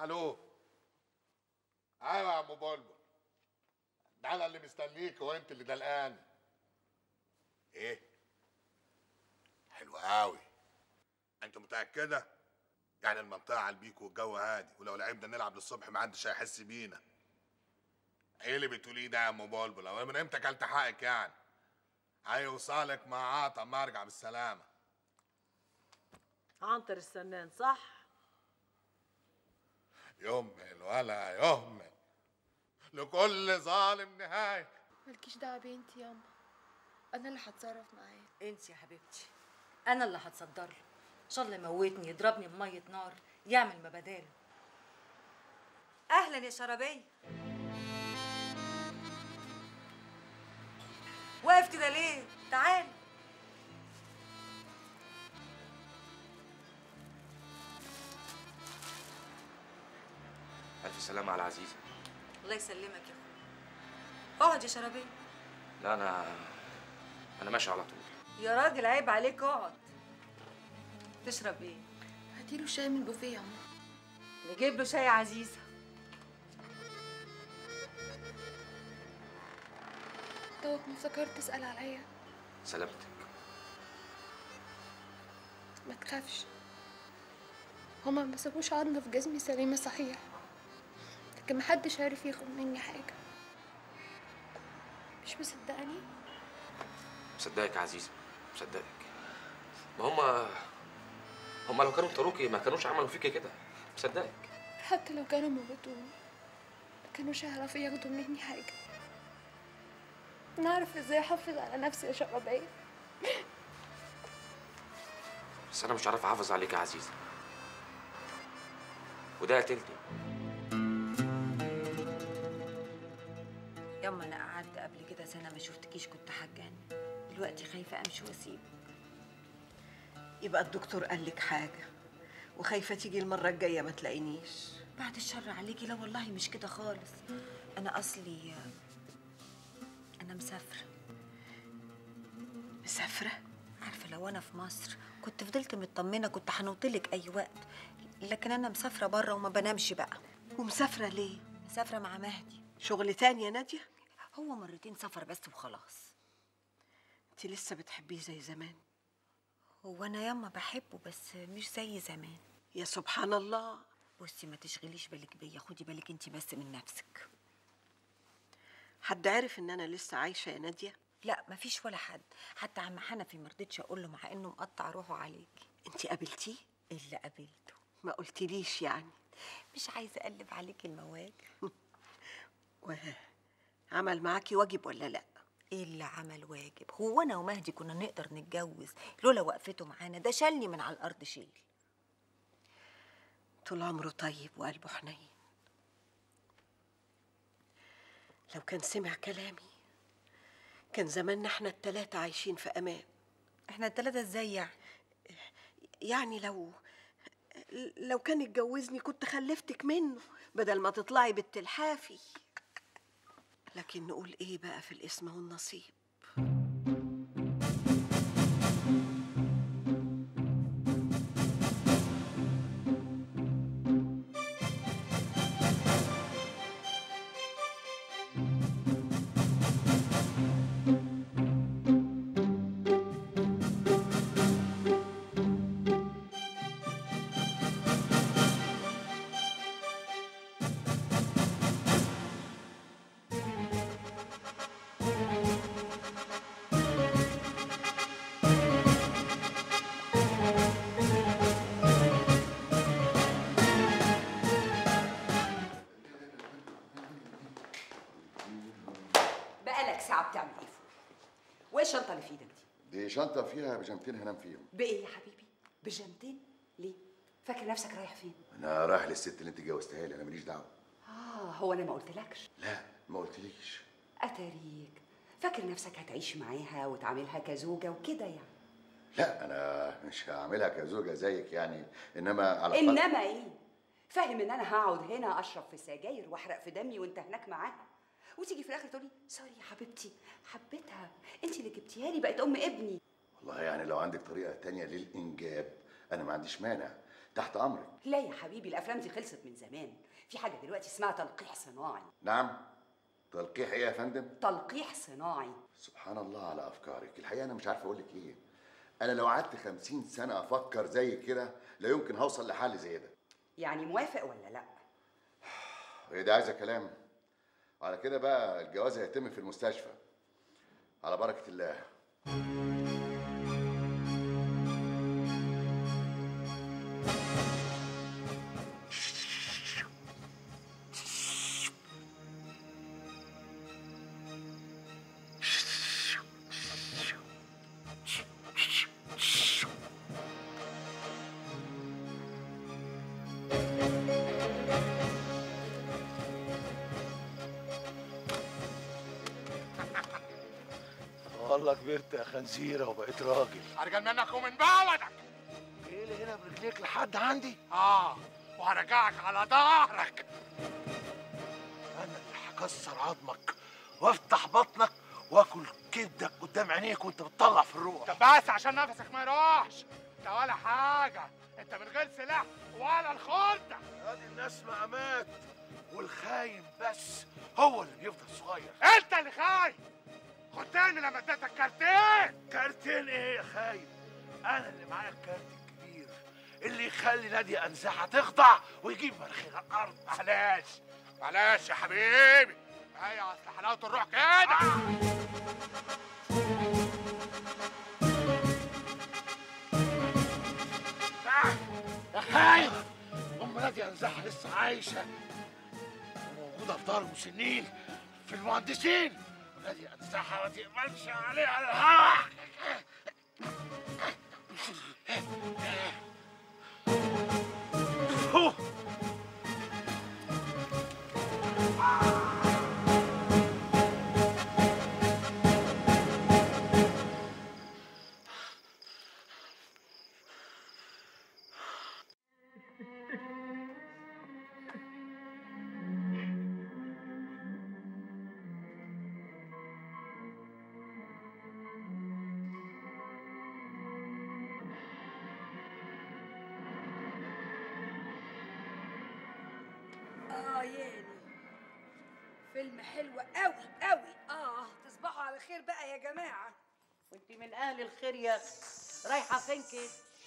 الو ايوه يا ام بلبل ده انا اللي مستنيك وانت اللي دلقان ايه حلو قوي انت متاكده يعني المنطقه على البيك والجو هادي ولو لعبنا نلعب للصبح ما حدش هيحس بينا ايه اللي بتقوليه ده يا ام بلبل هو من امتى كلت حقك يعني هيوصلك مع عطا ما ارجع بالسلامه عنتر السنان صح يهمل ولا يهمل لكل ظالم نهايه مالكيش دعوه بيه انت ياما انا اللي هتصرف معاه انت يا حبيبتي انا اللي هتصدر له ان شاء الله يموتني يضربني بميه نار يعمل ما بداله اهلا يا شربيه واقف كده ليه تعال ألف سلامة على عزيزة الله يسلمك يا اخويا اقعد يا شربيه لا أنا أنا ماشي على طول يا راجل عيب عليك اقعد تشرب ايه هاتيله شاي من البوفيه يا عم نجيب له شاي عزيزه توك ما فكرت تسأل عليا سلامتك ما تخافش هما ما سابوش عضمة في جسمي سليمة صحيح لكن محدش عارف ياخد مني حاجة مش مصدقني مصدقك يا عزيزة مصدقك ما هما هما لو كانوا طاروكي ما كانوش عملوا فيكي كده مصدقك حتى لو كانوا موتوني ما كانوش هيعرفوا ياخدوا مني حاجة أنا أعرف إزاي أحافظ على نفسي يا شربية بس أنا مش عارف أحافظ عليك يا عزيزة وده قتلني ياما انا قعدت قبل كده سنه ما شفتكيش كنت حجان دلوقتي خايفه امشي واسيبك يبقى الدكتور قال لك حاجة وخايفة تيجي المرة الجاية ما تلاقينيش بعد الشر عليكي لا والله مش كده خالص انا اصلي انا مسافره مسافرة عارفه لو انا في مصر كنت فضلت مطمنه كنت هنوطلك اي وقت لكن انا مسافره بره وما بنامش بقى ومسافرة ليه؟ مسافره مع مهدي شغل تاني يا نادية؟ هو مرتين سفر بس وخلاص انت لسه بتحبيه زي زمان هو انا ياما بحبه بس مش زي زمان يا سبحان الله بصي ما تشغليش بالك بيا خدي بالك انت بس من نفسك حد عارف ان انا لسه عايشة يا نادية؟ لا مفيش ولا حد حتى عم حنفي مرضتش اقول له مع انه مقطع روحه عليكي انت قابلتيه؟ اللي قابلته ما قلتليش يعني مش عايزه اقلب عليكي المواجع وعمل معاكي واجب ولا لا؟ ايه اللي عمل واجب هو انا ومهدي كنا نقدر نتجوز لولا وقفته معانا ده شالني من على الارض شيل طول عمره طيب وقلبه حنين لو كان سمع كلامي كان زماننا احنا التلاتة عايشين في امان احنا التلاتة ازاي يعني يعني لو لو كان اتجوزني كنت خلفتك منه بدل ما تطلعي بالتلحافي لكن نقول ايه بقى في الاسم والنصيب بقالك ساعة بتعمل ايه فوق؟ وايه الشنطة اللي في ايدك دي؟ دي شنطة فيها بيجامتين هنام فيهم بإيه يا حبيبي؟ بجنتين؟ ليه؟ فاكر نفسك رايح فين؟ أنا رايح للست اللي أنت جوزتها لي أنا ماليش دعوة اه هو انا ما قلتلكش لا ما قلتليش اتاريك فاكر نفسك هتعيش معاها وتعاملها كزوجة وكده يعني لا أنا مش هعملها كزوجة زيك يعني إنما على الأقل- انما ايه؟ فاهم ان انا هقعد هنا اشرب في سجاير واحرق في دمي وانت هناك معاها وتيجي في الاخر تقولي سوري يا حبيبتي حبيتها انت اللي جبتيها لي بقت ام ابني والله يعني لو عندك طريقة تانية للإنجاب أنا ما عنديش مانع تحت امرك لا يا حبيبي الافلام دي خلصت من زمان في حاجه دلوقتي اسمها تلقيح صناعي نعم تلقيح ايه يا فندم تلقيح صناعي سبحان الله على افكارك الحقيقه انا مش عارف اقول لك ايه انا لو قعدت خمسين سنه افكر زي كده لا يمكن هوصل لحل زي ده يعني موافق ولا لا هي ده عايزه كلام على كده بقى الجواز هيتم في المستشفى على بركه الله والله كبرت يا خنزيرة وبقيت راجل ارجل منك ومن بعودك ايه اللي هنا برجليك لحد عندي اه وهرجعك على ظهرك انا اللي هكسر عظمك وافتح بطنك واكل كبدك قدام عينيك وانت بتطلع في الروح طب بس عشان نفسك ما يروحش انت ولا حاجه انت من غير سلاح ولا الخردة ادي الناس مقامات والخاين بس هو اللي بيفضل صغير انت اللي خايف خد تاني لما اديتك كارتين كارتين ايه يا خاين انا اللي معايا الكارت الكبير اللي يخلي نادية انزاحة تخضع ويجيب مناخير الارض معلش معلش يا حبيبي هي اصل حلاوه الروح كده يا خاين ام نادية انزاحة لسه عايشة وموجودة في دار المسنين في المهندسين ونادية انزاحة ما تقبلش عليها الهوا أوه. اه ياني فيلم حلو قوي قوي اه تصبحوا على خير بقى يا جماعه وانت من اهل الخير يا اخي رايحه فين كده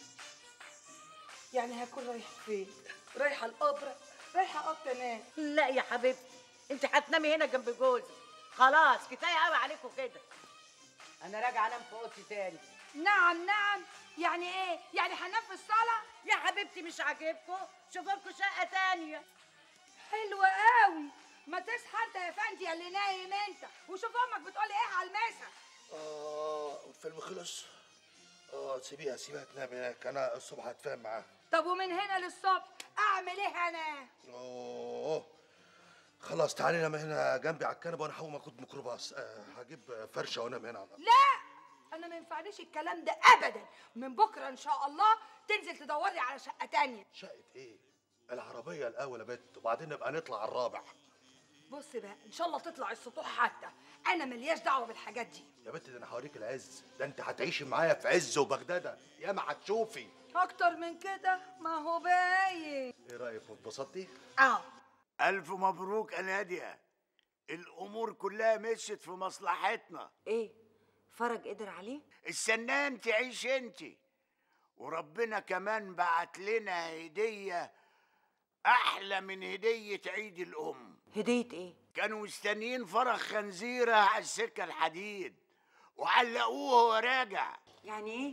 يعني هكون رايحه فين رايحه الاوبرا رايحه اوضه انام لا يا حبيبتي انت هتنامي هنا جنب جوزي خلاص كفايه قوي عليكم كده انا راجعه انام في اوضتي تاني نعم نعم يعني ايه يعني هنام في الصاله يا حبيبتي مش عاجبكم شوفوا لكم شقه تانية حلوة قوي ما تصحى انت يا فندي يا اللي نايم انت وشوف امك بتقول ايه على المسا اه الفيلم خلص اه سيبيها سيبيها تنام هناك انا الصبح هتفاهم معاها طب ومن هنا للصبح اعمل ايه انا اوه خلاص تعالي نام هنا جنبي على الكنبه وانا هقوم اخد ميكروباص آه هجيب فرشه وانام هنا على الأرض. لا انا ما ينفعنيش الكلام ده ابدا من بكره ان شاء الله تنزل تدور لي على شقه تانية شقه ايه العربيه الاول يا بت وبعدين نبقى نطلع على الرابع بص بقى ان شاء الله تطلع السطوح حتى انا ملياش دعوه بالحاجات دي يا بت ده انا هوريك العز ده انت هتعيشي معايا في عز وبغداده ياما هتشوفي اكتر من كده ما هو باين ايه رايك اتبسطتي اه ألف مبروك يا نادية الأمور كلها مشيت في مصلحتنا ايه فرج قدر عليه السنان تعيش انت وربنا كمان بعت لنا هدية أحلى من هدية عيد الأم هديه ايه كانوا مستنيين فرخ خنزيرة على السكة الحديد وعلقوه وهو راجع يعني ايه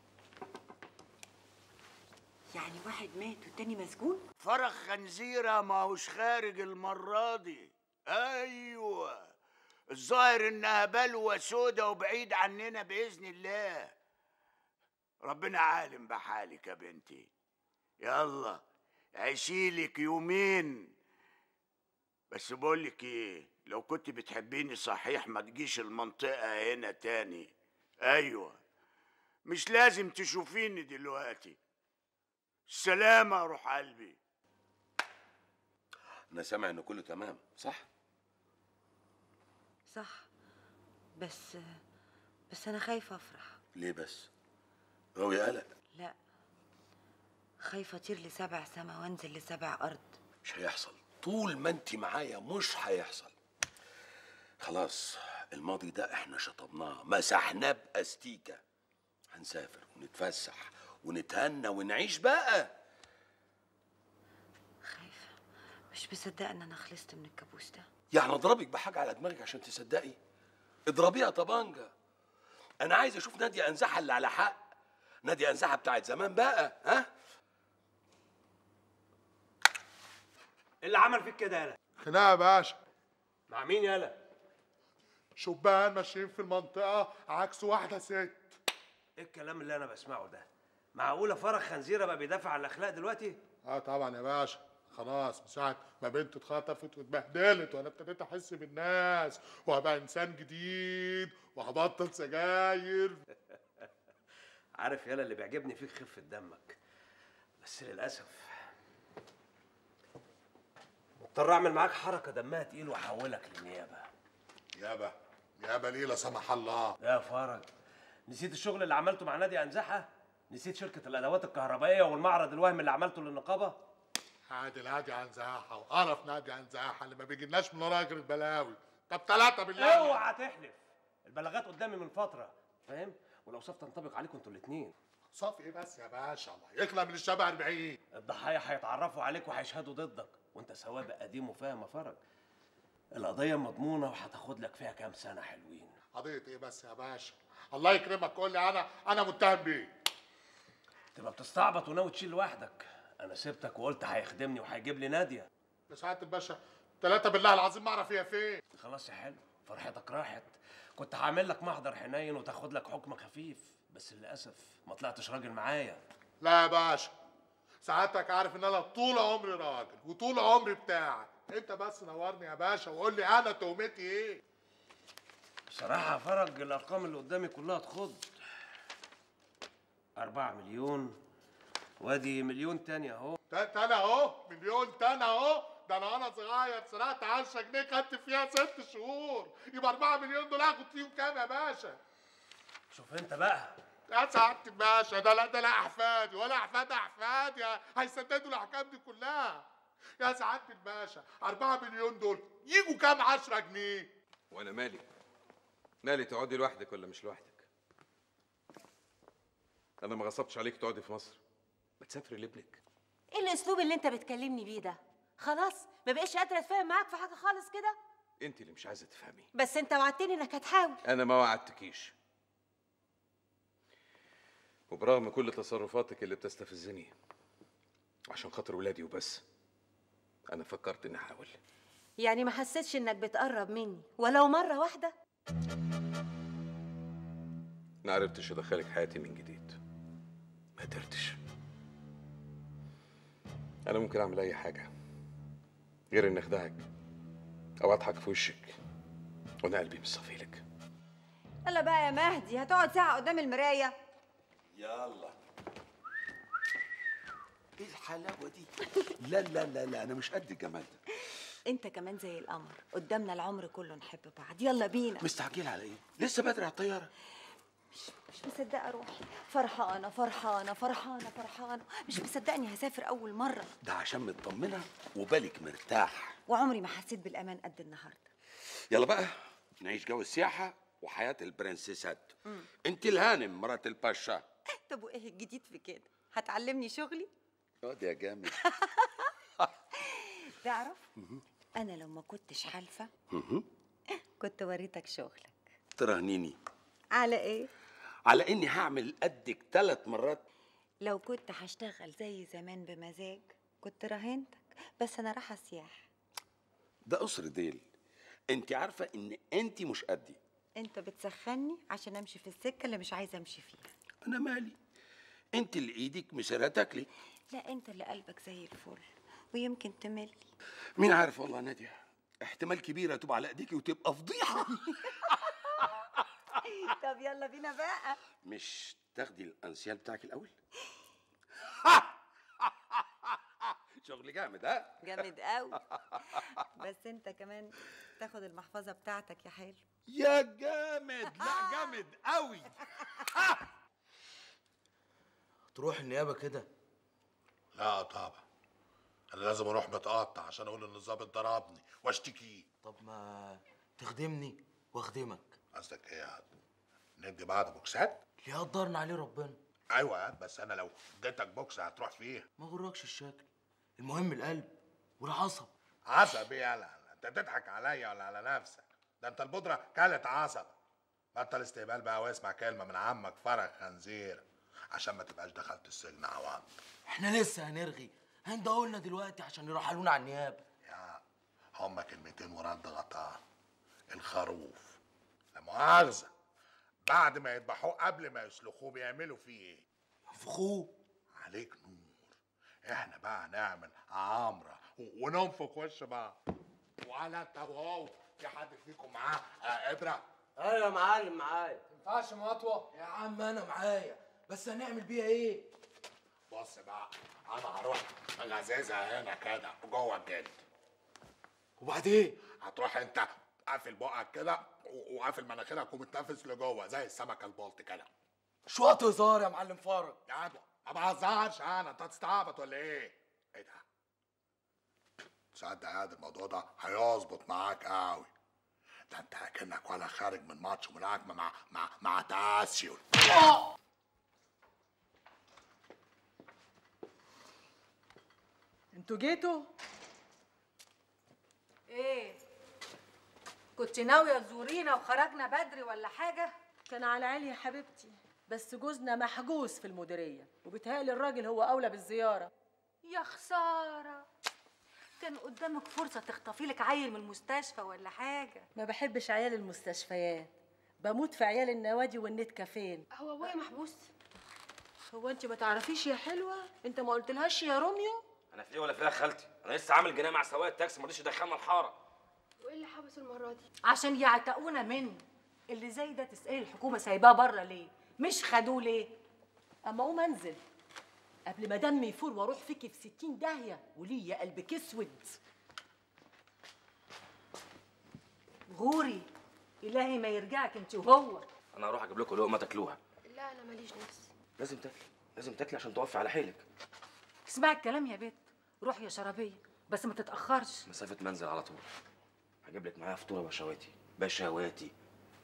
يعني واحد مات والتاني مسجون فرخ خنزيرة ما هوش خارج المرة دي أيوة الظاهر إنها بلوى سودة وبعيد عننا بإذن الله ربنا عالم بحالك يا بنتي يلا عيشيلك يومين بس بقولك ايه لو كنت بتحبيني صحيح ما تجيش المنطقة هنا تاني ايوه مش لازم تشوفيني دلوقتي السلامة يا روح قلبي انا سامع ان كله تمام صح صح بس بس انا خايفه افرح ليه بس غاوي قلق لا خايفه اطير لسبع سما وانزل لسبع ارض مش هيحصل طول ما انت معايا مش هيحصل خلاص الماضي ده احنا شطبناه مسحناه باستيكه هنسافر ونتفسح ونتهنى ونعيش بقى مش مصدقه ان انا خلصت من الكابوس ده يعني اضربك بحاجه على دماغك عشان تصدقي اضربيها طبانجه انا عايز اشوف ناديه انزعها اللي على حق ناديه انزعها بتاعت زمان بقى ها اللي عمل فيك كده يالا خناقه يا باشا مع مين يالا شبان ماشيين في المنطقه عكس واحده ست ايه الكلام اللي انا بسمعه ده معقوله فرج خنزيره بقى بيدافع عن الاخلاق دلوقتي اه طبعا يا باشا خلاص من ساعه ما بنته اتخطفت واتبهدلت وانا ابتديت احس بالناس وهبقى انسان جديد وهبطل سجاير عارف يالا اللي بيعجبني فيك خفه دمك بس للاسف مضطر اعمل معاك حركه دمها تقيل واحولك للنيابه يابا يابا ليه لا سمح الله يا فرج نسيت الشغل اللي عملته مع نادي انزحه نسيت شركه الادوات الكهربائيه والمعرض الوهمي اللي عملته للنقابه عادل نادي عن زاحه وقرف نادي عن زاحه اللي ما بيجيلناش من ورا اجر البلاوي طب ثلاثه بالله اوعى تحلف البلاغات قدامي من فتره فاهم ولو صف تنطبق عليكم انتوا الاثنين صافي ايه بس يا باشا الله يخلق من الشبه 40 الضحايا هيتعرفوا عليك وهيشهدوا ضدك وانت سوابق قديم وفاهم يا فرج القضيه مضمونه وهتاخد لك فيها كام سنه حلوين قضيه ايه بس يا باشا الله يكرمك قول لي انا انا متهم بيه تبقى بتستعبط وناوي تشيل لوحدك انا سبتك وقلت هيخدمني وهيجيب لي ناديه يا سعاده الباشا ثلاثه بالله العظيم ما اعرف هي فين خلاص يا حلو فرحتك راحت كنت هعمل لك محضر حنين وتاخد لك حكم خفيف بس للاسف ما طلعتش راجل معايا لا يا باشا سعادتك عارف ان انا طول عمري راجل وطول عمري بتاعك انت بس نورني يا باشا وقول لي انا تهمتي ايه بصراحة يا فرج الأرقام اللي قدامي كلها تخض أربعة مليون وادي مليون تاني أهو تاني اهو مليون تاني اهو ده انا وانا صغير سرقت 10 جنيه خدت فيها ست شهور يبقى 4 مليون دول هاخد فيهم كام يا باشا؟ شوف أنت بقى يا سعادة الباشا ده لا ده لا احفادي ولا احفاد احفادي هيسددوا الاحكام دي كلها يا سعادة الباشا 4 مليون دول يجوا كام 10 جنيه؟ وانا مالي مالي تقعدي لوحدك ولا مش لوحدك انا ما غصبتش عليك تقعدي في مصر ما تسافري لابنك ايه الاسلوب اللي انت بتكلمني بيه ده خلاص ما بقيش قادره اتفاهم معاك في حاجه خالص كده انت اللي مش عايزه تفهمي بس انت وعدتني انك هتحاول انا ما وعدتكيش وبرغم كل تصرفاتك اللي بتستفزني عشان خاطر ولادي وبس انا فكرت اني احاول يعني ما حسيتش انك بتقرب مني ولو مره واحده ما عرفتش ادخلك حياتي من جديد ما قدرتش انا ممكن اعمل اي حاجه غير ان اخدعك او اضحك في وشك وانا قلبي مش صافي لك يلا بقى يا مهدي هتقعد ساعة قدام المراية يلا ايه الحلاوه دي لا لا لا لا انا مش قد الجمال ده انت كمان زي القمر قدامنا العمر كله نحب بعض يلا بينا مستعجل على ايه لسه بدري على الطياره مش مصدقه روحي فرحانه فرحانه فرحانه فرحانه مش مصدقني هسافر اول مره ده عشان مطمنه وبالك مرتاح وعمري ما حسيت بالامان قد النهارده يلا بقى نعيش جو السياحه وحياه البرنسيسات مم. انت الهانم مرات الباشا طب وايه الجديد في كده هتعلمني شغلي اقعد يا جامد تعرف انا لو ما كنتش حالفه مهم. كنت وريتك شغلك تراهنيني على ايه على اني هعمل قدك ثلاث مرات لو كنت هشتغل زي زمان بمزاج كنت راهنتك بس انا رايحه سياحه ده قصر ديل انت عارفه ان انت مش قدي انت بتسخني عشان امشي في السكه اللي مش عايزه امشي فيها انا مالي انت اللي ايدك مسيرها تاكلي لا انت اللي قلبك زي الفل ويمكن تمل مين عارف والله يا ناديه احتمال كبير تبقى على ايديكي وتبقى فضيحه طب يلا بينا بقى مش تاخدي الانسيال بتاعك الاول شغل جامد ها جامد قوي بس انت كمان تاخد المحفظه بتاعتك يا حلو يا جامد لا جامد قوي تروح النيابه كده لا طبعا انا لازم اروح متقطع عشان اقول ان الظابط ضربني واشتكيه طب ما تخدمني واخدمك قصدك ايه يا عاد ندي بعض بوكسات اللي يقدرنا عليه ربنا ايوه يا عاد بس انا لو اديتك بوكس هتروح فيها ما غركش الشكل المهم القلب والعصب عصب ايه يالا انت بتضحك عليا ولا على نفسك ده انت البودره كلت عصب بطل استهبال بقى واسمع كلمه من عمك فرج خنزير عشان ما تبقاش دخلت السجن عوض احنا لسه هنرغي هندهولنا دلوقتي عشان يرحلونا على النيابه يا هما كلمتين ورد غطاه الخروف لا مؤاخذه بعد ما يذبحوه قبل ما يسلخوه بيعملوا فيه ايه؟ ينفخوه عليك نور احنا بقى نعمل عمره و- وننفخ وش بعض ولا انت وهو في حد فيكم معاه آه، ابره ايوه يا معلم معايا ينفعش مطوه يا عم انا معايا بس هنعمل بيها ايه بص بقى انا هروح غزازه هنا كده جوه الجلد وبعدين هتروح انت قافل بقك كده و- وقافل مناخيرك ومتنفس لجوه زي السمكه البلط كده شو وقت هزار يا معلم فرج يا عدوى ما بهزرش انا انت هتستعبط ولا ايه؟ ايه ده؟ تصدق يا عاد الموضوع ده هيظبط معاك قوي ده انت كأنك ولا خارج من ماتش ملاكمه مع مع مع تاسيو انتوا جيتوا ايه كنت ناويه تزورينا وخرجنا بدري ولا حاجه كان على عالي يا حبيبتي بس جوزنا محجوز في المديريه وبيتهيألي الراجل هو اولى بالزياره يا خساره كان قدامك فرصه تخطفي لك عيل من المستشفى ولا حاجه ما بحبش عيال المستشفيات بموت في عيال النوادي والنت كافين هو ابويا محبوس هو انت ما تعرفيش يا حلوه انت ما قلتلهاش يا روميو انا في ايه ولا في ايه يا خالتي انا لسه عامل جنايه مع سواق التاكسي ما رضيش يدخلنا الحاره وايه اللي حبسه المره دي عشان يعتقونا منه اللي زي ده تسالي الحكومه سايباه بره ليه مش خدوه ليه اما اقوم انزل قبل ما دمي يفور واروح فيكي في ستين داهيه وليا قلبك اسود غوري الهي ما يرجعك انت وهو انا هروح اجيب لكم لقمه تاكلوها لا انا ماليش نفس لازم تاكلي لازم تاكلي عشان تقفي على حيلك اسمعي الكلام يا بنت روح يا شرابيه بس ما تتاخرش مسافه منزل على طول هجيب لك معايا فطوره بشواتي بشواتي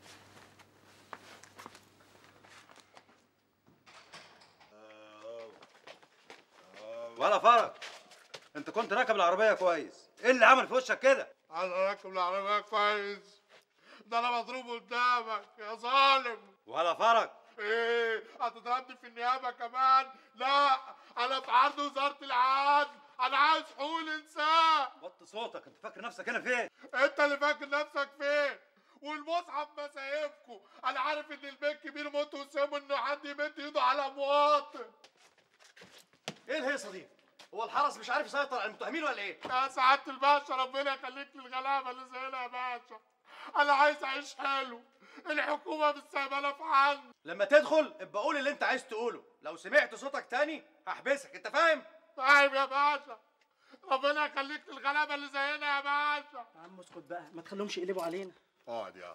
ولا فرج انت كنت راكب العربيه كويس ايه اللي عمل في وشك كده انا راكب العربيه كويس ده انا مضروب قدامك يا ظالم ولا فرج ايه هتضربني في النيابه كمان لا انا في عرض وزاره العدل انا عايز حقوق الانسان وطي صوتك انت فاكر نفسك هنا فين انت اللي فاكر نفسك فين والمصحف مسايبكم انا عارف ان البيت كبير موت وسيبه ان حد يمد ايده على مواطن ايه الهيصه دي هو الحرس مش عارف يسيطر على المتهمين ولا ايه يا سعاده الباشا ربنا يخليك للغلابه اللي زينا يا باشا انا عايز اعيش حلو الحكومه مش سايبانا في حل لما تدخل ابقى قول اللي انت عايز تقوله لو سمعت صوتك تاني هحبسك انت فاهم طيب يا باشا ربنا يخليك للغلابه اللي زينا يا باشا يا عم اسكت بقى ما تخليهمش يقلبوا علينا اقعد يا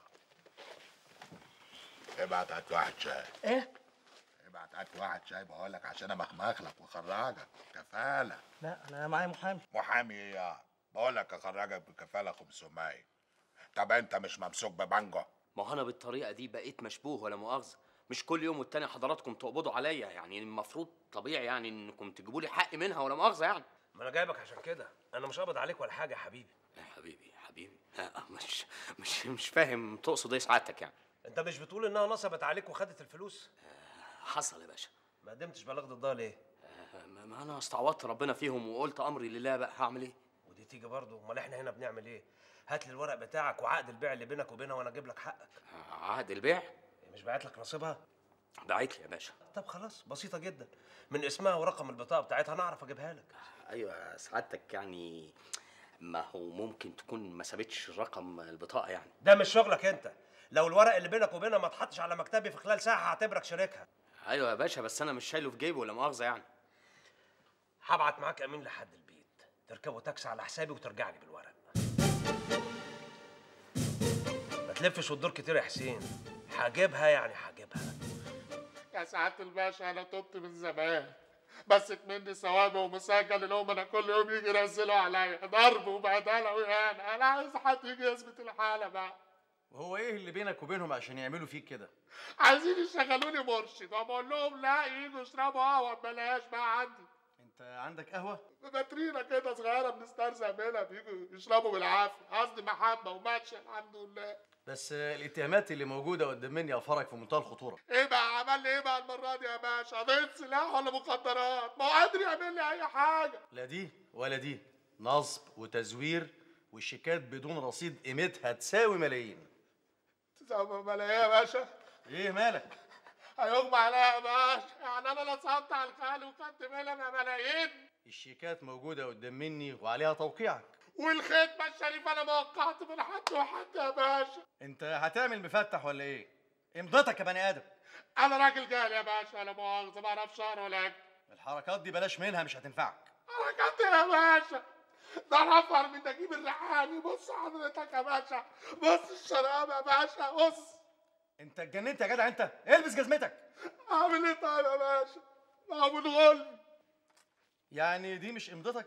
ابعت هات واحد شاي ايه ابعت هات واحد شاي بقول لك عشان امخمخ لك واخرجك كفاله لا انا معايا محامي محامي ايه يا بقول لك اخرجك بكفاله 500 طب انت مش ممسوك ببانجو ما هو انا بالطريقه دي بقيت مشبوه ولا مؤاخذه مش كل يوم والتاني حضراتكم تقبضوا عليا يعني المفروض طبيعي يعني انكم تجيبوا لي حقي منها ولا مؤاخذه يعني ما انا جايبك عشان كده انا مش قابض عليك ولا حاجه يا حبيبي يا حبيبي يا حبيبي لا مش مش مش فاهم تقصد ايه سعادتك يعني انت مش بتقول انها نصبت عليك وخدت الفلوس حصل يا باشا ما قدمتش بلاغ ضدها ليه آه، ما ما انا استعوضت ربنا فيهم وقلت امري لله بقى هعمل ايه ودي تيجي برضه امال احنا هنا بنعمل ايه هات لي الورق بتاعك وعقد البيع اللي بينك وبينها وانا اجيب لك حقك عقد البيع مش باعت لك نصيبها بعت لي يا باشا طب خلاص بسيطه جدا من اسمها ورقم البطاقه بتاعتها انا اعرف اجيبها لك ايوه سعادتك يعني ما هو ممكن تكون ما سابتش رقم البطاقه يعني ده مش شغلك انت لو الورق اللي بينك وبينها ما اتحطش على مكتبي في خلال ساعه هعتبرك شريكها ايوه يا باشا بس انا مش شايله في جيبي ولا مؤاخذه يعني هبعت معاك امين لحد البيت تركبوا تاكسي على حسابي وترجع لي بالورق ما تلفش وتدور كتير يا حسين هجيبها يعني هجيبها يا سعاده الباشا انا تبت من زمان مسك مني ثوابه ومسجل اللي هم انا كل يوم يجي ينزلوا عليا ضرب وبهدله واهانه انا عايز حد يجي يثبت الحاله بقى وهو ايه اللي بينك وبينهم عشان يعملوا فيك كده عايزين يشغلوني مرشد وبقول لهم لا يجوا يشربوا قهوه ببلاش بقى عندي انت عندك قهوه باترينا كده صغيره بنسترزق منها بيجوا يشربوا بالعافيه قصدي محبه وماشيه الحمد لله بس الاتهامات اللي موجوده قدام مني افرج في منتهى الخطوره ايه بقى عمل لي ايه بقى المره دي يا باشا قضيه سلاح ولا مخدرات ما هو قادر يعمل لي اي حاجه لا دي ولا دي نصب وتزوير والشيكات بدون رصيد قيمتها تساوي ملايين تسمى ملايين يا باشا ايه مالك هيغمى عليا يا باشا يعني انا نصبت على الخال وخدت منها ملايين الشيكات موجوده قدام مني وعليها توقيعك والختمه الشريفه انا ما وقعت من حد وحد يا باشا انت هتعمل مفتح ولا ايه امضتك يا بني ادم انا راجل جاهل يا باشا لا مؤاخذه ما اعرفش اقرا ولا اكتب الحركات دي بلاش منها مش هتنفعك حركات يا باشا ده انا افقر من نجيب الريحاني بص حضرتك يا باشا بص الشراب يا باشا بص انت اتجننت يا جدع انت البس جزمتك اعمل ايه طيب يا باشا ما هو بنغل يعني دي مش امضتك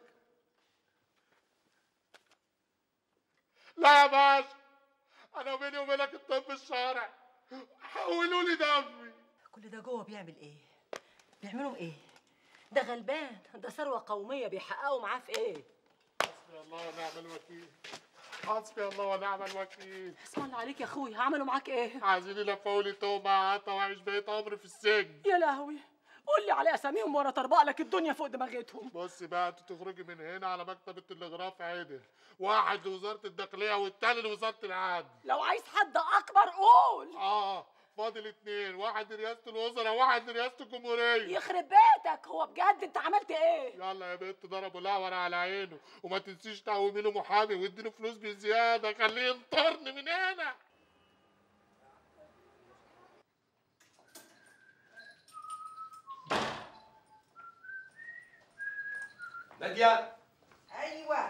لا يا باشا انا بيني وبينك الطب الشرعي حولوا لي دمي كل ده جوه بيعمل ايه بيعملوا ايه ده غلبان ده ثروه قوميه بيحققوا معاه في ايه حسبي الله ونعم الوكيل حسبي الله ونعم الوكيل اسم الله عليك يا اخوي عملوا معاك ايه عايزين يلفوا لي تومه عطا واعيش بقيت عمري في السجن يا لهوي قول لي على اساميهم وانا طربق لك الدنيا فوق دماغتهم بصي بقى انت تخرجي من هنا على مكتب التلغراف عدل واحد لوزاره الداخليه والتاني لوزاره العدل لو عايز حد اكبر قول اه فاضل اتنين واحد لرئاسه الوزراء واحد لرئاسه الجمهوريه يخرب بيتك هو بجد انت عملت ايه يلا يا بنت ضربوا الاعور على عينه وما تنسيش تقومي له محامي واديله فلوس بزياده خليه ينطرني من هنا ناديه ايوه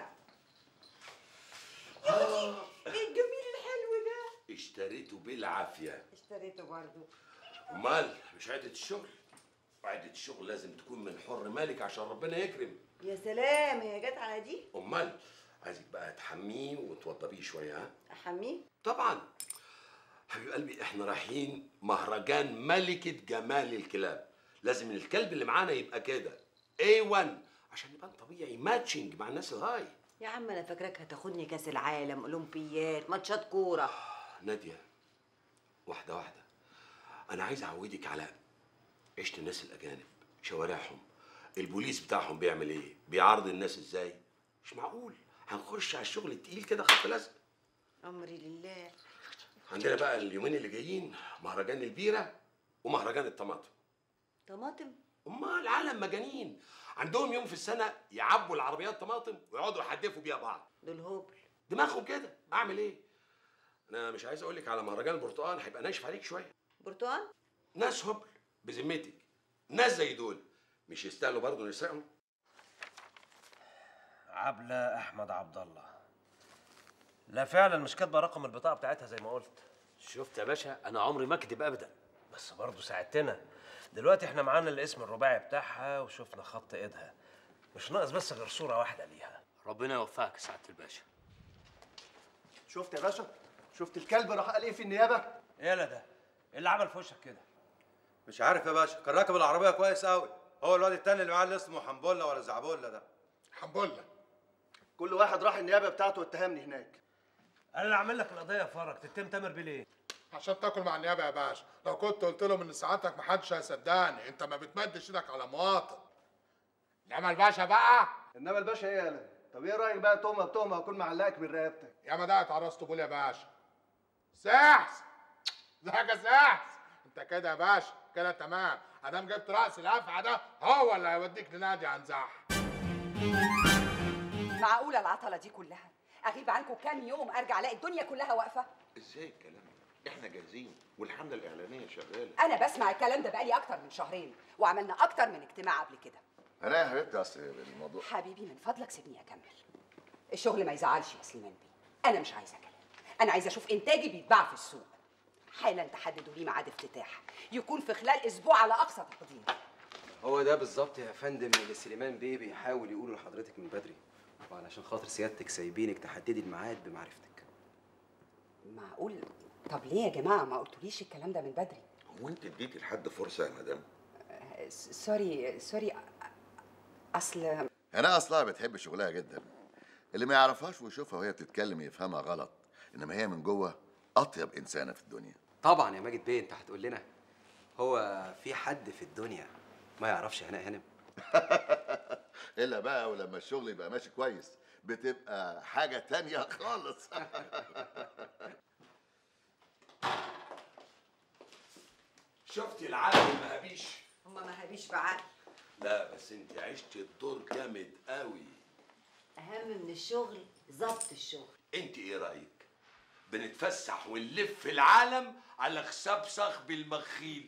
ايه الجميل الحلو ده اشتريته بالعافيه اشتريته برضه امال مش عدة الشغل عدة الشغل لازم تكون من حر مالك عشان ربنا يكرم يا سلام هي جت على دي امال عايزك بقى تحميه وتوضبيه شويه ها احميه طبعا حبيب قلبي احنا رايحين مهرجان ملكة جمال الكلاب لازم الكلب اللي معانا يبقى كده A1 عشان يبقى طبيعي ماتشنج مع الناس الهاي يا عم انا فاكراك هتاخدني كاس العالم اولمبيات ماتشات كوره نادية واحدة واحدة أنا عايز أعودك على عيشة الناس الأجانب شوارعهم البوليس بتاعهم بيعمل إيه؟ بيعارض الناس إزاي؟ مش معقول هنخش على الشغل التقيل كده خط لزق امري لله عندنا بقى اليومين اللي جايين مهرجان البيرة ومهرجان الطماطم طماطم أمال العالم مجانين عندهم يوم في السنة يعبوا العربيات طماطم ويقعدوا يحدفوا بيها بعض دول هبل دماغهم كده أعمل إيه؟ أنا مش عايز أقول لك على مهرجان البرتقال هيبقى ناشف عليك شوية برتقال ناس هبل بذمتك ناس زي دول مش يستاهلوا برضه نسرقهم عبلة أحمد عبد الله لا فعلا مش كاتبة رقم البطاقة بتاعتها زي ما قلت شفت يا باشا انا عمري ما اكذب ابدا بس برضه ساعدتنا دلوقتي احنا معانا الاسم الرباعي بتاعها وشفنا خط ايدها مش ناقص بس غير صورة واحدة ليها ربنا يوفقك يا سعاده الباشا شفت يا باشا شفت الكلب راح قال ايه في النيابه ايه لا ده إيه اللي عمل في وشك كده مش عارف يا باشا كان راكب العربيه كويس قوي هو الواد التاني اللي معاه اللي اسمه حنبله ولا زعبله ده حنبله كل واحد راح النيابه بتاعته واتهمني هناك انا اللي عامل لك القضية يا فرج تتم تامر بيه ليه؟ عشان تاكل مع النيابه يا باشا لو كنت قلت لهم ان سعادتك محدش هيصدقني انت ما بتمدش ايدك على مواطن انما الباشا بقى انما الباشا ايه يالا طب ايه رايك بقى تهمه بتهمه اكون معلقك من رقبتك يا ما دقت على راس طبول يا باشا سحس ازيك يا سحس انت كده يا باشا كده تمام ادام جبت راس الافعى ده هو اللي هيوديك لنادي عنزاح معقوله العطله دي كلها اغيب عنكم كام يوم ارجع الاقي الدنيا كلها واقفه ازاي الكلام ده؟ احنا جاهزين والحمله الاعلانيه شغاله انا بسمع الكلام ده بقالي اكتر من شهرين وعملنا اكتر من اجتماع قبل كده انا يا حبيبتي اصل الموضوع حبيبي من فضلك سيبني اكمل الشغل ما يزعلش يا سليمان بيه انا مش عايزه كلام انا عايزه اشوف انتاجي بيتباع في السوق حالا تحددوا لي ميعاد افتتاح يكون في خلال اسبوع على اقصى تقدير هو ده بالظبط يا فندم اللي سليمان بيه بيحاول يقوله لحضرتك من بدري وعلشان خاطر سيادتك سايبينك تحددي الميعاد بمعرفتك معقول طب ليه يا جماعه ما قلتوليش الكلام ده من بدري هو انت اديتي لحد فرصه يا مدام آه، س- سوري سوري اصل انا اصلها بتحب شغلها جدا اللي ما يعرفهاش ويشوفها وهي بتتكلم يفهمها غلط انما هي من جوه اطيب انسانه في الدنيا طبعا يا ماجد بيه انت هتقول لنا هو في حد في الدنيا ما يعرفش هناء هانم الا بقى ولما الشغل يبقى ماشي كويس بتبقى حاجه تانية خالص شفتي العالم ما هبيش هما ما هبيش بعقل لا بس انت عشت الدور جامد قوي اهم من الشغل ظبط الشغل انت ايه رايك بنتفسح ونلف العالم على حساب صاحب المخيل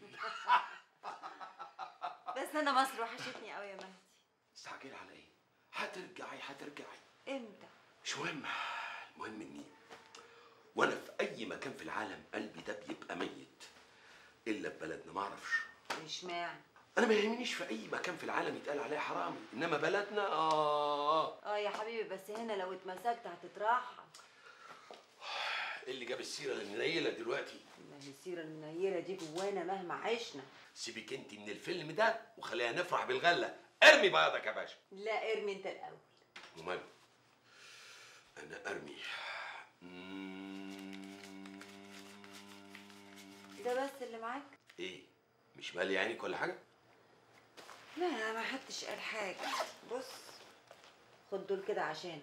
بس انا مصر وحشتني قوي يا مهدي استعجل على ايه هترجعي هترجعي امتى مش مهم المهم اني وانا في اي مكان في العالم قلبي ده بيبقى ميت الا في بلدنا ما اعرفش اشمعنى انا ما يهمنيش في اي مكان في العالم يتقال عليه حرامي انما بلدنا اه اه يا حبيبي بس هنا لو اتمسكت هتترحم إيه اللي جاب السيره المنيله دلوقتي ما هي السيره المنيره دي جوانا مهما عشنا سيبك انت من الفيلم ده وخلينا نفرح بالغله ارمي بياضك يا باشا لا ارمي انت الاول وماله انا ارمي ده بس اللي معاك ايه مش مالي عينك ولا حاجه لا ما حدش قال حاجه بص خد دول كده عشانك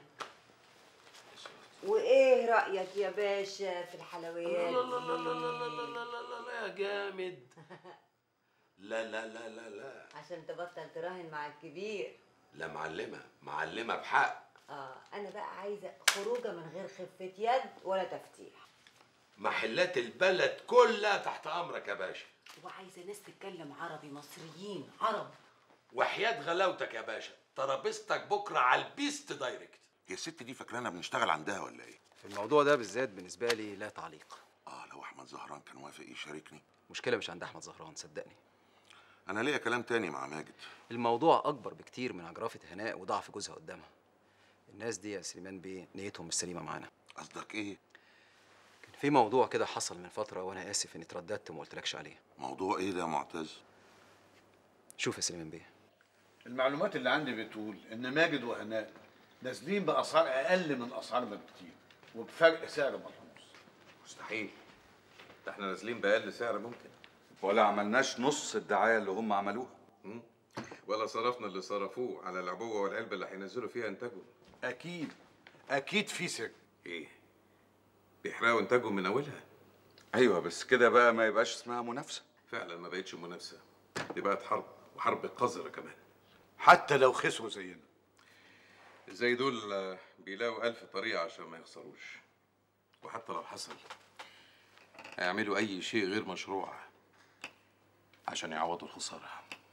وايه رايك يا باشا في الحلويات لا لا لا لا لا لا لا لا لا لا يا جامد لا لا لا لا لا عشان تبطل تراهن مع الكبير لا معلمه معلمه بحق اه انا بقى عايزه خروجه من غير خفه يد ولا تفتيح محلات البلد كلها تحت امرك يا باشا وعايزه ناس تتكلم عربي مصريين عرب وحياة غلاوتك يا باشا ترابيزتك بكره على البيست دايركت هي الست دي فاكرانا بنشتغل عندها ولا ايه في الموضوع ده بالذات بالنسبه لي لا تعليق اه لو احمد زهران كان وافق يشاركني مشكله مش عند احمد زهران صدقني انا ليا كلام تاني مع ماجد الموضوع اكبر بكتير من عجرفه هناء وضعف جوزها قدامها الناس دي يا سليمان بيه نيتهم مش سليمه معانا قصدك ايه كان في موضوع كده حصل من فتره وانا اسف اني اترددت وما قلتلكش عليه موضوع ايه ده يا معتز شوف يا سليمان بيه المعلومات اللي عندي بتقول ان ماجد وهناء نازلين باسعار اقل من اسعارنا بكتير وبفرق سعر ملحوظ مستحيل ده احنا نازلين بأقل سعر ممكن ولا عملناش نص الدعاية اللي هم عملوها ولا صرفنا اللي صرفوه على العبوة والعلبة اللي هينزلوا فيها انتاجهم اكيد اكيد في سر ايه بيحرقوا انتاجهم من اولها ايوه بس كده بقى ما يبقاش اسمها منافسة فعلا ما بقتش منافسة دي بقت حرب وحرب قذرة كمان حتى لو خسروا زينا زي دول آه، بيلاقوا ألف طريقة عشان ما يخسروش وحتى لو حصل هيعملوا أي شيء غير مشروع عشان يعوضوا الخسارة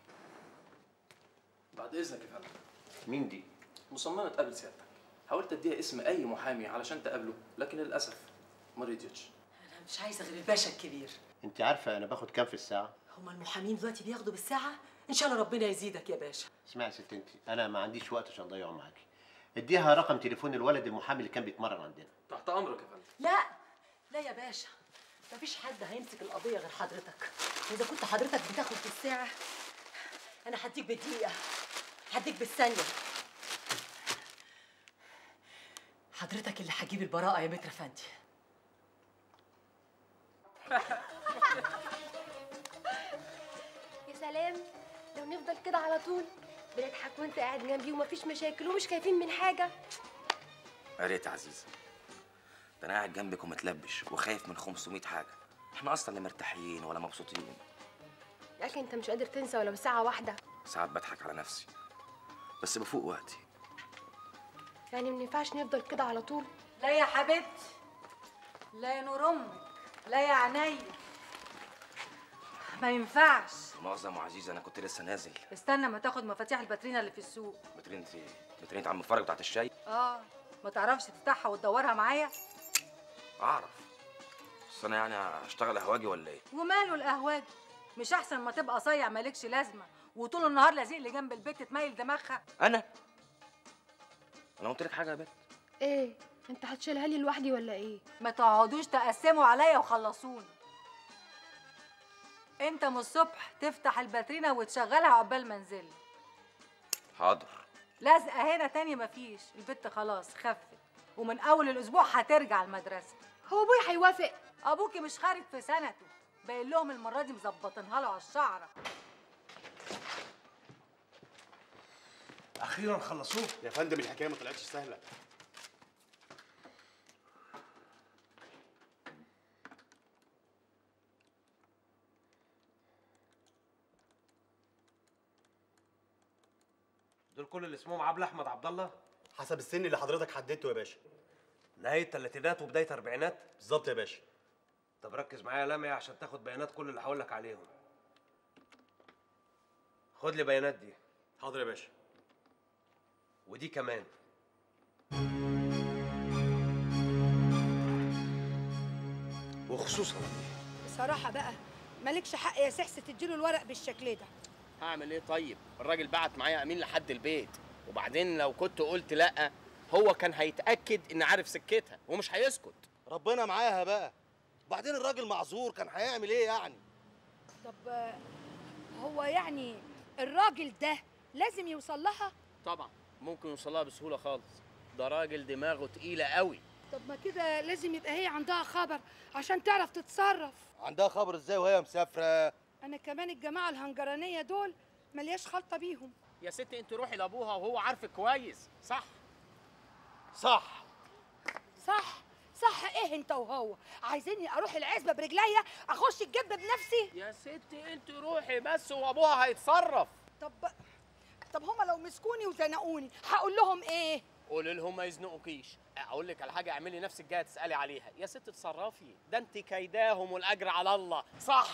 بعد اذنك يا فندم مين دي؟ مصممه تقابل سيادتك حاولت اديها اسم اي محامي علشان تقابله لكن للاسف ما رضيتش انا مش عايزه غير الباشا الكبير انت عارفه انا باخد كام في الساعه هما المحامين دلوقتي بياخدوا بالساعه ان شاء الله ربنا يزيدك يا باشا اسمعي يا ست انت انا ما عنديش وقت عشان اضيعه معاكي اديها رقم تليفون الولد المحامي اللي كان بيتمرن عندنا تحت امرك يا فندم لا لا يا باشا مفيش حد هيمسك القضيه غير حضرتك واذا كنت حضرتك بتاخد بالساعه انا هديك بالدقيقه هديك بالثانيه حضرتك اللي هجيب البراءه يا متر فندي يا سلام لو نفضل كده على طول بنضحك وانت قاعد جنبي ومفيش مشاكل ومش خايفين من حاجه يا ريت يا عزيزة ده انا قاعد جنبك ومتلبش وخايف من 500 حاجة احنا اصلا لا مرتاحين ولا مبسوطين لكن انت مش قادر تنسى ولو ساعه واحده ساعات بضحك على نفسي بس بفوق وقتي يعني ما ينفعش نفضل كده على طول لا يا حبيبتي لا يا نور امك لا يا عينيا ما ينفعش مؤاخذة يا ام عزيزة انا كنت لسه نازل استنى ما تاخد مفاتيح الباترينا اللي في السوق بترينة ايه؟ بترينة عم فرج بتاعت الشاي اه ما تعرفش تفتحها وتدورها معايا اعرف بس انا يعني هشتغل قهواجي ولا ايه؟ وماله القهواجي مش احسن ما تبقى صيع مالكش لازمه وطول النهار لازق لي جنب البيت تميل دماغها انا انا قلت لك حاجه يا بنت ايه انت هتشيلها لي لوحدي ولا ايه ما تقعدوش تقسموا عليا وخلصوني انت من الصبح تفتح الباترينا وتشغلها عقبال ما انزل حاضر لازقه هنا تاني مفيش البت خلاص خفت ومن اول الاسبوع هترجع المدرسه هو ابويا هيوافق ابوكي مش خارج في سنته باين لهم المره دي مظبطينها له على الشعره اخيرا خلصوه يا فندم الحكايه ما طلعتش سهله دول كل اللي اسمهم عبد احمد عبد الله حسب السن اللي حضرتك حددته يا باشا نهايه الثلاثينات وبدايه اربعينات بالظبط يا باشا طب ركز معايا يا لميا عشان تاخد بيانات كل اللي هقول لك عليهم خد لي بيانات دي حاضر يا باشا ودي كمان وخصوصا بصراحه بقى مالكش حق يا سحس تديله الورق بالشكل ده هعمل ايه طيب الراجل بعت معايا امين لحد البيت وبعدين لو كنت قلت لا هو كان هيتاكد ان عارف سكتها ومش هيسكت ربنا معاها بقى وبعدين الراجل معذور كان هيعمل ايه يعني طب آه، هو يعني الراجل ده لازم يوصل لها طبعا ممكن يوصلها بسهوله خالص ده راجل دماغه تقيله قوي طب ما كده لازم يبقى هي عندها خبر عشان تعرف تتصرف عندها خبر ازاي وهي مسافره انا كمان الجماعه الهنجرانيه دول ملياش خلطه بيهم يا ستي انت روحي لابوها وهو عارفك كويس صح صح صح صح ايه انت وهو عايزيني اروح العزبه برجليا اخش الجب بنفسي يا ستي انت روحي بس وابوها هيتصرف طب طب هما لو مسكوني وزنقوني هقول لهم ايه قولي لهم ما يزنقوكيش اقول لك على حاجه اعملي نفسك جايه تسالي عليها يا ست اتصرفي ده انت كيداهم والاجر على الله صح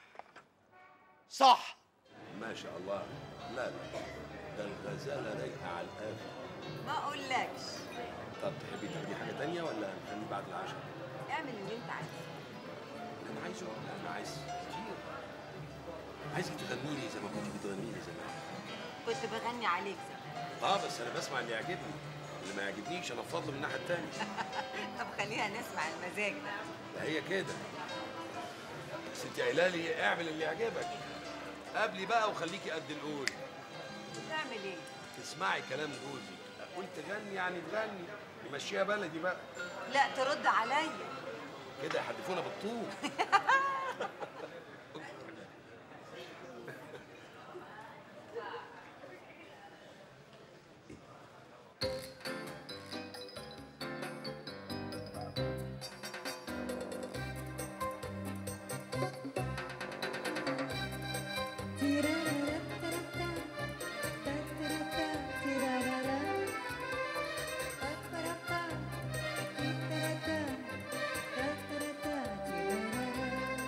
صح ما شاء الله لا لا ده الغزاله رايقه على الاخر ما اقولكش طب تحبي تاخدي حاجه تانية ولا نخليه بعد العشاء؟ اعمل اللي انت عايزه اللي انا عايزه انا عايز كتير عايزك تغني لي زي ما كنت بتغني لي زمان كنت بغني عليك زمان اه بس انا بسمع اللي يعجبني اللي ما يعجبنيش انا بفضل من الناحيه التانية طب خلينا نسمع المزاج ده ده هي كده بس انت قايله لي اعمل اللي يعجبك قابلي بقى وخليكي قد القول تعمل ايه تسمعي كلام جوزي اقول تغني يعني تغني نمشيها بلدي بقى لا ترد عليا كده يحدفونا بالطول تيرارارا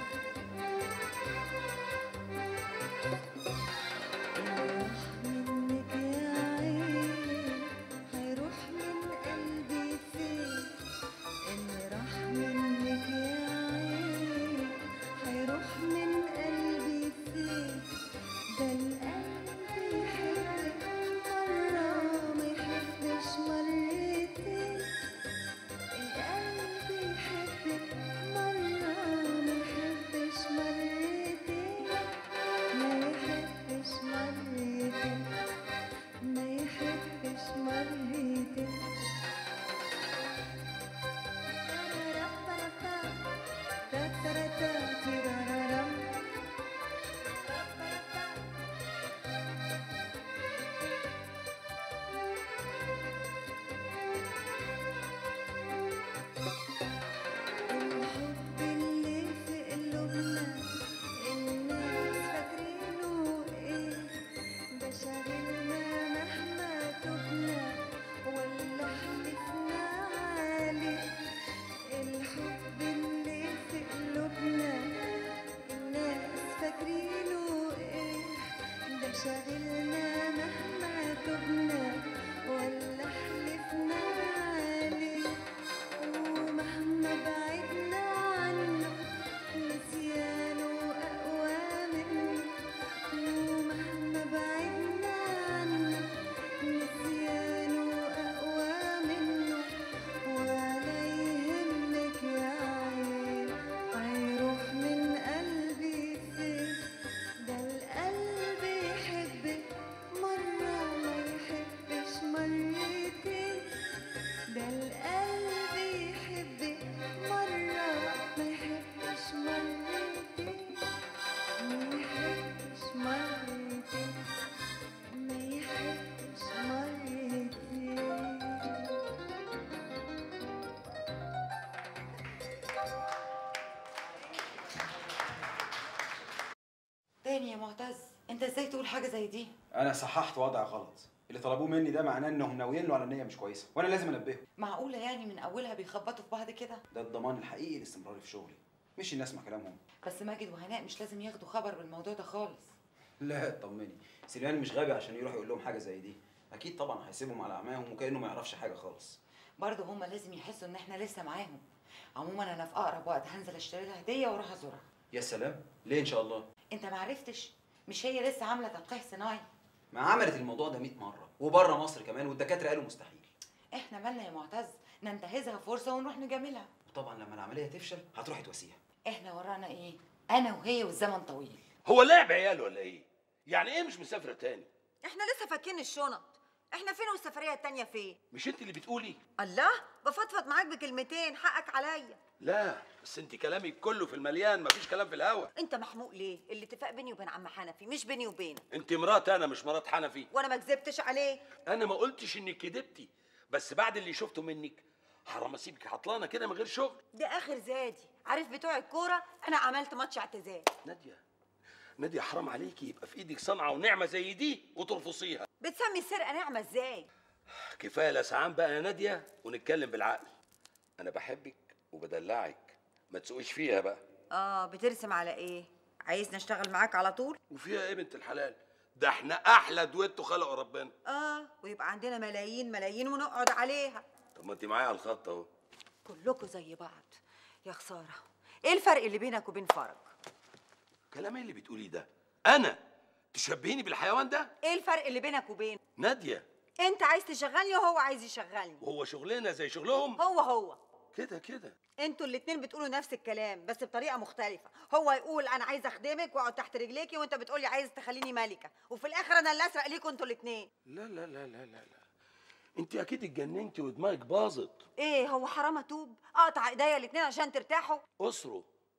ازاي تقول حاجه زي دي انا صححت وضع غلط اللي طلبوه مني ده معناه انهم ناويين له على نيه مش كويسه وانا لازم انبههم معقوله يعني من اولها بيخبطوا في بعض كده ده الضمان الحقيقي لاستمراري في شغلي مش الناس اسمع كلامهم بس ماجد وهناء مش لازم ياخدوا خبر بالموضوع ده خالص لا اطمني سليمان مش غبي عشان يروح يقول لهم حاجه زي دي اكيد طبعا هيسيبهم على اعماهم وكانه ما يعرفش حاجه خالص برضه هما لازم يحسوا ان احنا لسه معاهم عموما انا في اقرب وقت هنزل اشتري لها هديه واروح ازورها يا سلام ليه ان شاء الله انت ما عرفتش مش هي لسه عامله تلقيح صناعي ما عملت الموضوع ده 100 مره وبره مصر كمان والدكاتره قالوا مستحيل احنا مالنا يا معتز ننتهزها فرصه ونروح نجاملها وطبعا لما العمليه تفشل هتروحي تواسيها احنا ورانا ايه انا وهي والزمن طويل هو لعب عيال ولا ايه؟ يعني ايه مش مسافره تاني؟ احنا لسه فاكين الشنط احنا فين والسفريه التانيه فين مش انت اللي بتقولي؟ الله بفضفض معاك بكلمتين حقك عليا لا بس انت كلامك كله في المليان مفيش كلام في الهوا انت محموق ليه الاتفاق بيني وبين عم حنفي مش بيني وبينك انت مرات انا مش مرات حنفي وانا ما كذبتش عليه انا ما قلتش انك كدبتي بس بعد اللي شفته منك حرام اسيبك عطلانه كده من غير شغل ده اخر زادي عارف بتوع الكوره انا عملت ماتش اعتزال ناديه ناديه حرام عليكي يبقى في ايدك صنعه ونعمه زي دي وترفصيها بتسمي السرقه نعمه ازاي كفايه لسعان بقى يا ناديه ونتكلم بالعقل انا بحبك وبدلعك ما تسوقيش فيها بقى اه بترسم على ايه عايزني اشتغل معاك على طول وفيها ايه بنت الحلال ده احنا احلى دويتو خلقه ربنا اه ويبقى عندنا ملايين ملايين ونقعد عليها طب ما انت معايا على الخط اهو كلكم زي بعض يا خساره ايه الفرق اللي بينك وبين فرج كلام ايه اللي بتقوليه ده انا تشبهيني بالحيوان ده ايه الفرق اللي بينك وبين ناديه انت عايز تشغلني وهو عايز يشغلني وهو شغلنا زي شغلهم هو هو كده كده انتوا الاتنين بتقولوا نفس الكلام بس بطريقه مختلفه هو يقول انا عايز اخدمك واقعد تحت رجليكي وانت بتقولي عايز تخليني ملكه وفي الاخر انا اللي اسرق ليكوا انتوا الاتنين لا لا لا لا لا لا انت اكيد اتجننتي ودماغك باظت ايه هو حرام اتوب اقطع ايديا الاتنين عشان ترتاحوا اسروا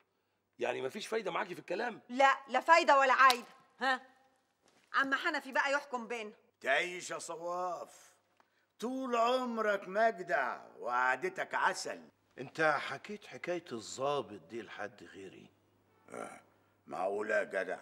يعني مفيش فايده معاكي في الكلام لا لا فايده ولا عايده ها عم حنفي بقى يحكم بينا تعيش يا صواف طول عمرك مجدع وقعدتك عسل انت حكيت حكايه الظابط دي لحد غيري آه. معقولة يا جدع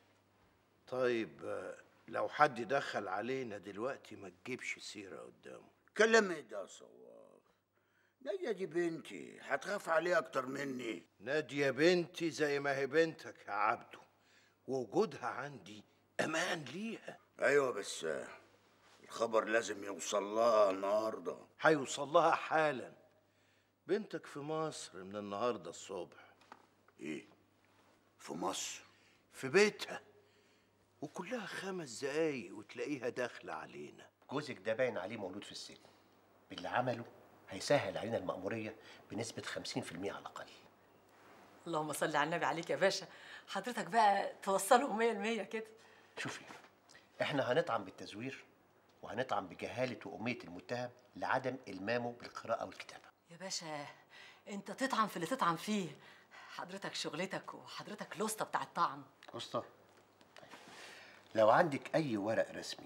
طيب آه، لو حد دخل علينا دلوقتي ما تجيبش سيره قدامه كلام ايه ده يا صواف نادية دي بنتي هتخاف عليها اكتر مني ناديه بنتي زي ما هي بنتك يا عبده ووجودها عندي امان ليها ايوه بس آه، الخبر لازم يوصل لها النهارده هيوصل لها حالا بنتك في مصر من النهارده الصبح ايه في مصر في بيتها وكلها خمس دقايق وتلاقيها داخله علينا جوزك ده باين عليه مولود في السجن باللي عمله هيسهل علينا المأمورية بنسبة 50% على الأقل اللهم صل على النبي عليك يا باشا حضرتك بقى توصلهم 100% كده شوفي احنا هنطعن بالتزوير وهنطعن بجهالة وأمية المتهم لعدم إلمامه بالقراءة والكتابة يا باشا انت تطعن في اللي تطعن فيه حضرتك شغلتك وحضرتك الوسطى بتاع الطعن أسطى طيب. لو عندك أي ورق رسمي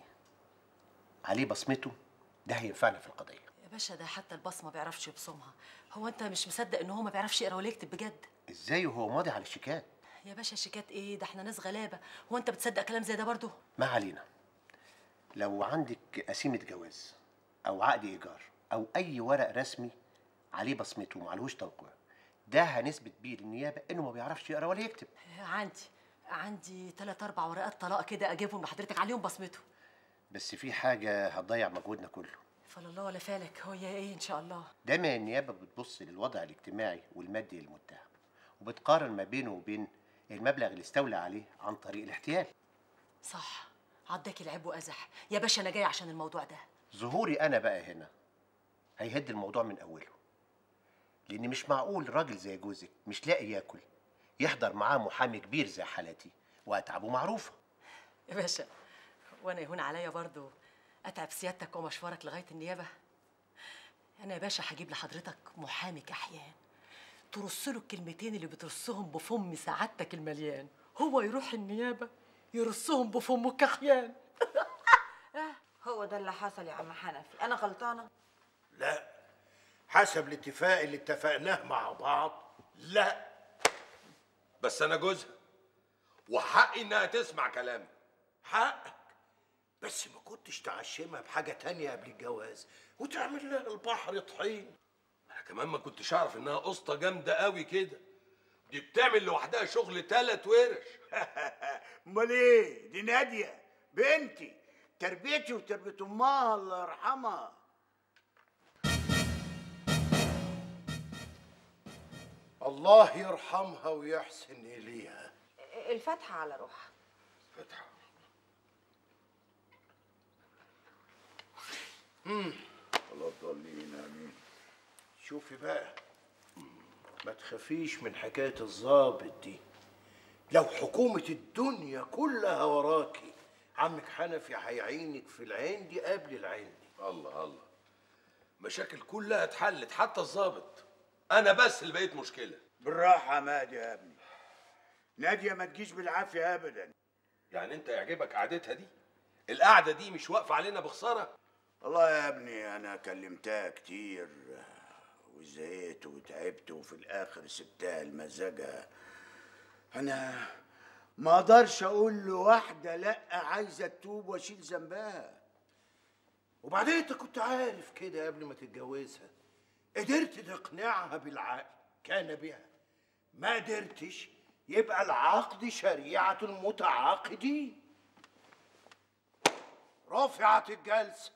عليه بصمته ده هينفعنا في القضية يا باشا ده حتى البصمه ما بيعرفش يبصمها هو انت مش مصدق ان هو ما بيعرفش يقرا ولا يكتب بجد إزاي وهو ماضي على الشيكات يا باشا شيكات ايه ده احنا ناس غلابه هو انت بتصدق كلام زي ده برضه ما علينا لو عندك قسيمة جواز أو عقد إيجار أو أي ورق رسمي عليه بصمته ومعلهوش توقيع ده هنثبت بيه للنيابة إنه ما بيعرفش يقرا ولا يكتب عندي عندي ثلاث اربع ورقات طلاق كده اجيبهم لحضرتك عليهم بصمته بس في حاجة هتضيع مجهودنا كله فلا الله ولا فالك هو يا ايه ان شاء الله دايما النيابة بتبص للوضع الاجتماعي والمادي للمتهم وبتقارن ما بينه وبين المبلغ اللي استولى عليه عن طريق الاحتيال صح عداك العيب وازح يا باشا انا جاي عشان الموضوع ده ظهوري أنا بقى هنا هيهد الموضوع من أوله لأن مش معقول راجل زي جوزك مش لاقي ياكل يحضر معاه محامي كبير زي حالتي وأتعبه معروفة يا باشا وانا يهون عليا برضو اتعب سيادتك ومشوارك لغايه النيابه انا يا باشا هجيب لحضرتك محامي كحيان ترص له الكلمتين اللي بترصهم بفم سعادتك المليان هو يروح النيابه يرصهم بفمه كحيان هو ده اللي حصل يا عم حنفي انا غلطانه لا حسب الاتفاق اللي اتفقناه مع بعض لا بس انا جوزها وحقي انها تسمع كلامي حقك بس ما كنتش تعشمها بحاجه تانية قبل الجواز وتعمل لها البحر طحين انا كمان ما كنتش اعرف انها قسطه جامده قوي كده دي بتعمل لوحدها شغل تلات ورش امال ايه دي ناديه بنتي تربيتي وتربيه امها الله يرحمها الله يرحمها ويحسن اليها الفاتحه على روحها فتحة امم الله الضالين امين شوفي بقى ما تخافيش من حكايه الظابط دي لو حكومه الدنيا كلها وراكي عمك حنفي هيعينك في العين دي قبل العين دي الله الله مشاكل كلها اتحلت حتى الظابط انا بس اللي بقيت مشكله بالراحه يا مادي يا ابني ناديه ما تجيش بالعافيه ابدا يعني انت يعجبك قعدتها دي القعده دي مش واقفه علينا بخساره والله يا ابني انا كلمتها كتير وزهقت وتعبت وفي الاخر سبتها لمزاجها انا ما اقدرش اقول لواحده لا عايزه تتوب واشيل ذنبها وبعدين انت كنت عارف كده قبل ما تتجوزها قدرت تقنعها بالعقل كان بها ما قدرتش يبقى العقد شريعة المتعاقدين رفعت الجلسة